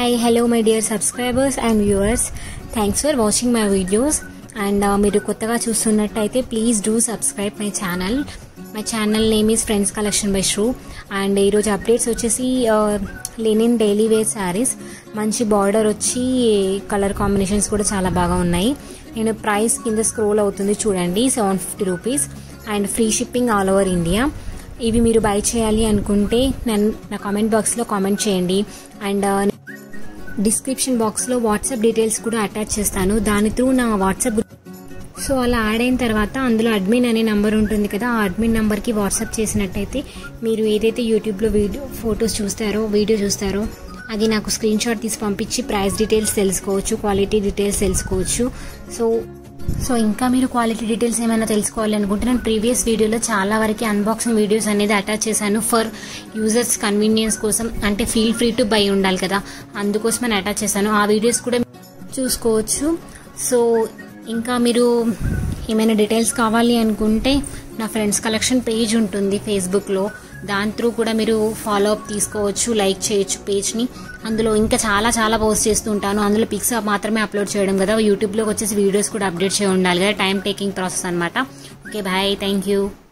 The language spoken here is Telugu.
hi hello my dear subscribers and viewers thanks for watching my videos and మీరు కొత్తగా చూస్తున్నట్టయితే please do subscribe my channel my channel name is friends collection by Shru and ఈరోజు అప్డేట్స్ వచ్చేసి లెనిన్ డైలీ వేర్ శారీస్ మంచి బార్డర్ వచ్చి కలర్ కాంబినేషన్స్ కూడా చాలా బాగా ఉన్నాయి నేను ప్రైస్ కింద స్క్రోల్ అవుతుంది చూడండి seven fifty rupees and free shipping all over India ఇవి మీరు బై చేయాలి అనుకుంటే నేను నా కామెంట్ బాక్స్లో కామెంట్ చేయండి అండ్ డిస్క్రిప్షన్ బాక్స్లో వాట్సాప్ డీటెయిల్స్ కూడా అటాచ్ చేస్తాను దాని త్రూ నా వాట్సాప్ సో అలా యాడ్ అయిన తర్వాత అందులో అడ్మిన్ అనే నంబర్ ఉంటుంది కదా ఆ అడ్మిన్ నంబర్కి వాట్సాప్ చేసినట్టయితే మీరు ఏదైతే యూట్యూబ్లో వీడియో ఫొటోస్ చూస్తారో వీడియో చూస్తారో అది నాకు స్క్రీన్ షాట్ తీసి పంపించి ప్రైస్ డీటెయిల్స్ తెలుసుకోవచ్చు క్వాలిటీ డీటెయిల్స్ తెలుసుకోవచ్చు సో సో ఇంకా మీరు క్వాలిటీ డీటెయిల్స్ ఏమైనా తెలుసుకోవాలి అనుకుంటే నేను ప్రీవియస్ వీడియోలో చాలా వరకు అన్బాక్సింగ్ వీడియోస్ అనేది అటాచ్ చేశాను ఫర్ యూజర్స్ కన్వీనియన్స్ కోసం అంటే ఫీల్ ఫ్రీ టు బై ఉండాలి కదా అందుకోసం నేను అటాచ్ చేశాను ఆ వీడియోస్ కూడా చూసుకోవచ్చు సో ఇంకా మీరు ఏమైనా డీటెయిల్స్ కావాలి అనుకుంటే నా ఫ్రెండ్స్ కలెక్షన్ పేజ్ ఉంటుంది ఫేస్బుక్లో దాని త్రూ కూడా మీరు ఫాలో అప్ తీసుకోవచ్చు లైక్ చేయొచ్చు పేజ్ని అందులో ఇంకా చాలా చాలా పోస్ట్ చేస్తూ ఉంటాను అందులో పిక్స్ మాత్రమే అప్లోడ్ చేయడం కదా యూట్యూబ్లోకి వచ్చేసి వీడియోస్ కూడా అప్డేట్ చేయ ఉండాలి కదా టైం టేకింగ్ ప్రాసెస్ అనమాట ఓకే బాయ్ థ్యాంక్ యూ